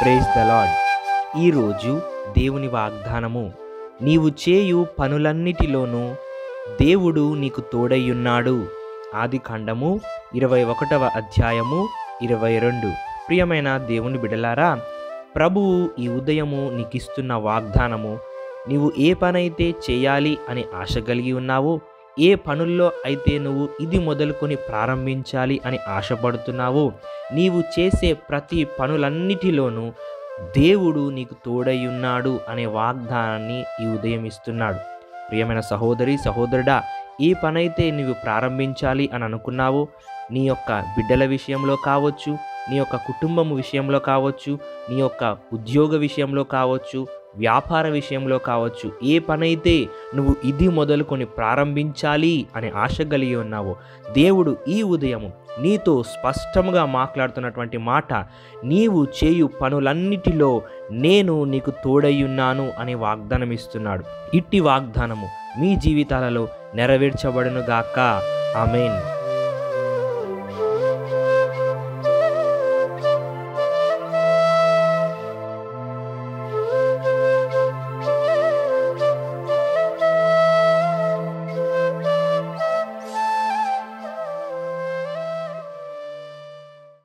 praise the lord ఈరోజు దేవుని వాగ్దానము నీవు చేయు పనులన్నిటిలోనూ దేవుడు నీకు తోడయ్యున్నాడు ఆది ఖండము ఇరవై ఒకటవ అధ్యాయము ఇరవై రెండు ప్రియమైన దేవుని బిడలారా ప్రభువు ఈ ఉదయము నీకిస్తున్న వాగ్దానము నీవు ఏ పనైతే చేయాలి అని ఆశ కలిగి ఉన్నావో ఏ పనుల్లో అయితే నువ్వు ఇది మొదలుకొని ప్రారంభించాలి అని ఆశపడుతున్నావో నీవు చేసే ప్రతి పనులన్నిటిలోనూ దేవుడు నీకు తోడయ్యున్నాడు అనే వాగ్దానాన్ని ఈ ఉదయం ఇస్తున్నాడు ప్రియమైన సహోదరి సహోదరుడా ఏ పనైతే నీవు ప్రారంభించాలి అని అనుకున్నావో నీ యొక్క బిడ్డల విషయంలో కావచ్చు నీ యొక్క కుటుంబం విషయంలో కావచ్చు నీ యొక్క ఉద్యోగ విషయంలో కావచ్చు వ్యాపార విషయంలో కావచ్చు ఏ పనైతే నువ్వు ఇది మొదలుకొని ప్రారంభించాలి అనే ఆశ కలిగి ఉన్నావో దేవుడు ఈ ఉదయము నీతో స్పష్టంగా మాట్లాడుతున్నటువంటి మాట నీవు చేయు పనులన్నిటిలో నేను నీకు తోడయ్యున్నాను అని వాగ్దానం ఇస్తున్నాడు ఇట్టి వాగ్దానము మీ జీవితాలలో నెరవేర్చబడునుగాక ఆమెన్